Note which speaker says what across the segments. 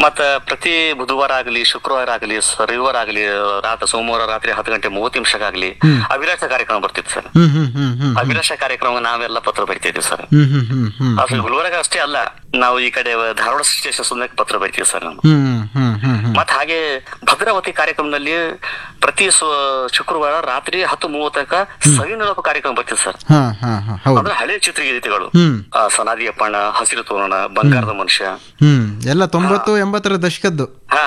Speaker 1: ಮತ್ತ ಪ್ರತಿ ಬುಧವಾರ ಆಗಲಿ ಶುಕ್ರವಾರ ಆಗಲಿ ರವಿವಾರ ಆಗಲಿ ರಾತ್ರಿ ಸೋಮವಾರ ರಾತ್ರಿ ಹತ್ತು ಗಂಟೆ ಮೂವತ್ತು ನಿಮಿಷಕ್ಕಾಗ್ಲಿ ಅಭಿಲಾಷ ಕಾರ್ಯಕ್ರಮ ಬರ್ತಿತ್ತು ಸರ್
Speaker 2: ಹ್ಮ್ ಹ್ಮ್ ಹ್ಮ್ ಹ್ಮ್
Speaker 1: ಅಭಿಲಾಷ ಕಾರ್ಯಕ್ರಮ ನಾವೆಲ್ಲ ಪತ್ರ ಬರಿತಿದ್ವಿ ಸರ್
Speaker 2: ಹ್ಮ್ ಹ್ಮ್ ಹ್ಮ್ ಹ್ಮ್
Speaker 1: ಅದು ಗುಲ್ಬರ್ಗ ಅಷ್ಟೇ ಅಲ್ಲ ನಾವು ಈ ಕಡೆ ಧಾರವಾಡ ಸ್ಟೇಷನ್ ಸುಮ್ಮನೆ ಪತ್ರ ಬರಿತೀವಿ ಸರ್ ನಾವು
Speaker 2: ಹ್ಮ್ ಹ್ಮ್ ಹ್ಮ್ ಹ್ಮ್
Speaker 1: ಮತ್ತ ಹಾಗೆ ಭದ್ರಾವತಿ ಕಾರ್ಯಕ್ರಮದಲ್ಲಿ ಪ್ರತಿ ಸು- ಶುಕ್ರವಾರ ರಾತ್ರಿ ಹತ್ತು ಮೂವತ್ತಕ್ಕ ಸವಿನೆನಪು ಕಾರ್ಯಕ್ರಮ ಬರ್ತಿದೆ ಸರ್
Speaker 2: ಹಾ ಹಾ ಹಾ ಹೌದು
Speaker 1: ಅಂದ್ರೆ ಹಳೆ ಚಿತ್ರಗೀತೆಗಳು
Speaker 2: ಹ್ಮ್
Speaker 1: ಆ, ಸನಾದಿ ಅಪ್ಪಣ್ಣ ಹಸಿರು ತೋರಣ ಬಂಗಾರದ ಮನುಷ್ಯ
Speaker 2: ಹ್ಮ್ ಎಲ್ಲ ತೊಂಬತ್ತು ಎಂಬತ್ತರ ದಶಕದ್ದು
Speaker 1: ಹಾ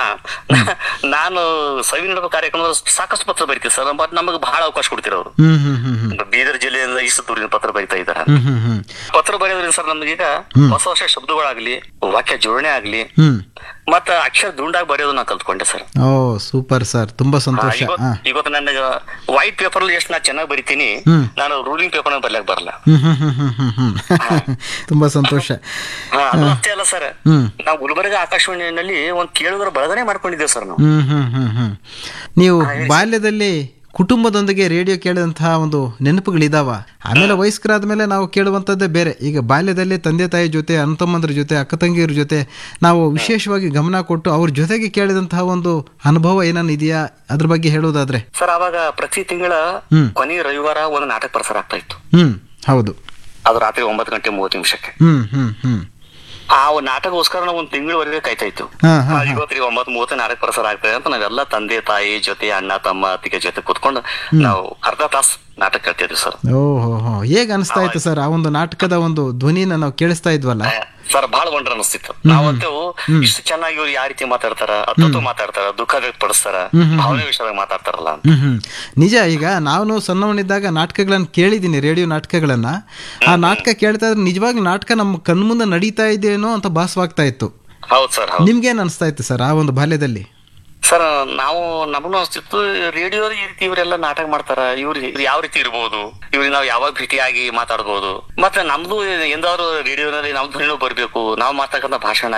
Speaker 1: ನಾನು ಸವಿನೆನಪು ಕಾರ್ಯಕ್ರಮದ ಸಾಕಷ್ಟು ಪತ್ರ ಬರಿತೀವಿ ಸರ್ ಬಟ್ ನಮಗೆ ಬಹಳ ಅವಕಾಶ ಕೊಡ್ತೀರ ಅವರು
Speaker 2: ಹ್ಮ್ ಹ್ಮ್ ಹ್ಮ್ ಹ್ಮ್
Speaker 1: ಬೀದರ್ ಜಿಲ್ಲೆಯಿಂದ ಇಷ್ಟು ದೂರಿನ ಪತ್ರ ಬರಿತಾ ಇದ್ದಾರೆ
Speaker 2: ಹ್ಮ್ ಹ್ಮ್ ಹ್ಮ್
Speaker 1: ಪತ್ರ ಬರೆಯೋದ್ರಿಂದ ಸರ್ ನಮಗೀಗ ಹೊಸ ಹೊಸ ಶಬ್ದಗಳಾಗ್ಲಿ ವಾಕ್ಯ ಜೋಡಣೆ ಆಗ್ಲಿ
Speaker 2: ಹ್ಮ್
Speaker 1: ಮತ್ತ ಅಕ್ಷರ ದುಂಡಾಗಿ ಬರೆಯೋದು ನಾ ಕಲ್ತ್ಕೊಂಡೆ ಸರ್
Speaker 2: ಓ ಸೂಪರ್ ಸರ್ ತುಂಬಾ ಸಂತೋಷ
Speaker 1: ಇವತ್ತು
Speaker 2: ಹಾ
Speaker 1: ಇವತ್ತು ನನಗೆ ವೈಟ್ ಪೇಪರ್ ಎಷ್ಟು ನಾ ಚೆನ್ನಾಗಿ ಬರಿತೀನಿ
Speaker 2: ಹ್ಮ್.
Speaker 1: ನಾನು ರೂಲಿಂಗ್ ಪೇಪರ್ ಬರ್ಲಕ್ ಬರಲ್ಲ
Speaker 2: ಹ್ಮ್ ಹ್ಮ್ ಹ್ಮ್ ಹ್ಮ್ ಹ್ಮ್ ಹ್ಮ್ ತುಂಬಾ ಸಂತೋಷ
Speaker 1: ಹಾ ಅದು ಅಷ್ಟೇ ಅಲ್ಲ ಸರ್
Speaker 2: ಹ್ಮ್
Speaker 1: ನಾವು ಗುಲ್ಬರ್ಗ ಆಕಾಶವಾಣಿಯಲ್ಲಿ ಒಂದ್ ಕೇಳುಗರ ಬಳಗನೆ ಮಾಡ್ಕೊಂಡಿದ್ದೇವೆ ಸರ್ ನಾವು
Speaker 2: ಹ್ಮ್ ಹ್ಮ್ ಹ್ಮ್ ಹ್ಮ್ ನೀವು ಬಾಲ್ಯದಲ್ಲಿ ಕುಟುಂಬದೊಂದಿಗೆ ರೇಡಿಯೋ ಕೇಳಿದಂತಹ ಒಂದು ನೆನಪುಗಳಿದಾವ ಆಮೇಲೆ ವಯಸ್ಕರಾದ ಮೇಲೆ ನಾವು ಕೇಳುವಂಥದ್ದೇ ಬೇರೆ ಈಗ ಬಾಲ್ಯದಲ್ಲಿ ತಂದೆ ತಾಯಿ ಜೊತೆ ಅಣ್ಣ ತಮ್ಮಂದ್ರ ಜೊತೆ ಅಕ್ಕ ತಂಗಿಯರ ಜೊತೆ ನಾವು ವಿಶೇಷವಾಗಿ ಗಮನ ಕೊಟ್ಟು ಅವ್ರ ಜೊತೆಗೆ ಕೇಳಿದಂತಹ ಒಂದು ಅನುಭವ ಏನಾನ ಇದೆಯಾ ಅದ್ರ ಬಗ್ಗೆ ಹೇಳೋದಾದ್ರೆ
Speaker 1: ಸರ್ ಅವಾಗ ಪ್ರತಿ ತಿಂಗಳ
Speaker 2: ಹ್ಮ್.
Speaker 1: ಕೊನೆ ರವಿವಾರ ಒಂದು ನಾಟಕ ಪ್ರಸಾರ ಆಗ್ತಾ ಇತ್ತು
Speaker 2: ಹ್ಮ್ ಹೌದು
Speaker 1: ಅದು ರಾತ್ರಿ ಒಂಬತ್ತು ಗಂಟೆ ಮೂವತ್ತು ನಿಮಿಷಕ್ಕೆ
Speaker 2: ಹ್ಮ್ ಹ್ಮ್ ಹ್ಮ್
Speaker 1: ಆ ನಾಟಕಗೋಸ್ಕರ ನಾವು ಒಂದ್ ತಿಂಗಳವರೆಗೆ ಕಾಯ್ತಾ ಇತ್ತು
Speaker 2: ಹಾ ಹಾ
Speaker 1: ಆ, ಇವತ್ತು ಒಂಬತ್ತು ಮೂವತ್ತು ನಾಟಕ ಪ್ರಸಾರ ಆಗ್ತದೆ ಅಂತ ನಾವೆಲ್ಲ ತಂದೆ ತಾಯಿ ಜೊತೆ ಅಣ್ಣ ತಮ್ಮ ಅತ್ತಿಗೆ ಜೊತೆ ಕುತ್ಕೊಂಡು ನಾವು ಅರ್ಧ ತಾಸು ನಾಟಕ ಕೇಳ್ತಿದ್ವಿ ಸರ್
Speaker 2: ಓಹೋ ಹೋ ಹೇಗೆ ಅನಿಸ್ತಾ ಇತ್ತು ಸರ್ ಆ ಒಂದು ನಾಟಕದ ಒಂದು ಧ್ವನಿನ ನಾವು ಕೇಳಿಸ್ತಾ ಇದ್ವಲ್ಲ
Speaker 1: ಸರ್ ಬಹಳ ವಂಡ್ರ ಅನಿಸ್ತಿತ್ತು ನಾವಂತೂ ಇಷ್ಟು ಚೆನ್ನಾಗಿ ಇವ್ರು ಯಾವ ರೀತಿ ಮಾತಾಡ್ತಾರ ಅತ್ತತ್ತು ಮಾತಾಡ್ತಾರ ದುಃಖ ವ್ಯಕ್ತಪಡಿಸ್ತಾರ ಭಾವನೆ ವಿಷಯದಾಗ ಮಾತಾಡ್ತಾರಲ್ಲ ಅಂತ
Speaker 2: ಹ್ಮ್ ಹ್ಮ್ ನಿಜ ಈಗ ನಾನು ಸಣ್ಣವನಿದ್ದಾಗ ನಾಟಕಗಳನ್ನ ಕೇಳಿದ್ದೀನಿ ರೇಡಿಯೋ ನಾಟಕಗಳನ್ನ ಆ ನಾಟಕ ಕೇಳ್ತಾ ಇದ್ರೆ ನಿಜವಾಗ್ಲೂ ನಾಟಕ ನಮ್ಮ ಕಣ್ಮುಂದೆ ನಡೀತಾ ಇದೆಯೇನೋ ಅಂತ ಭಾಸವಾಗ್ತಾ ಇತ್ತು
Speaker 1: ಹೌದ್ ಸರ್ ಹೌದು
Speaker 2: ನಿಮ್ಗೇನ್ ಅನಿಸ್ತಾ ಇತ್ತು ಸರ್ ಆ ಒಂದು ಬಾಲ್ಯದಲ್ಲಿ
Speaker 1: ಸರ್ ನಾವು ನಮಗೂ ಅನಿಸ್ತಿತ್ತು ರೇಡಿಯೋ ಈ ರೀತಿ ಇವರೆಲ್ಲ ನಾಟಕ ಮಾಡ್ತಾರ ಇವ್ರು ಇವ್ರು ಯಾವ ರೀತಿ ಇರ್ಬೋದು ಇವ್ರಿಗೆ ನಾವು ಯಾವಾಗ ಭೇಟಿಯಾಗಿ ಮಾತಾಡ್ಬೋದು ಮತ್ತೆ ನಮ್ದು ಎಂದಾದ್ರು ರೇಡಿಯೋನಲ್ಲಿ ನಮ್ದು ಧ್ವನಿನೂ ಬರ್ಬೇಕು ನಾವು ಮಾತಾಡ್ಕಂತ ಭಾಷಣ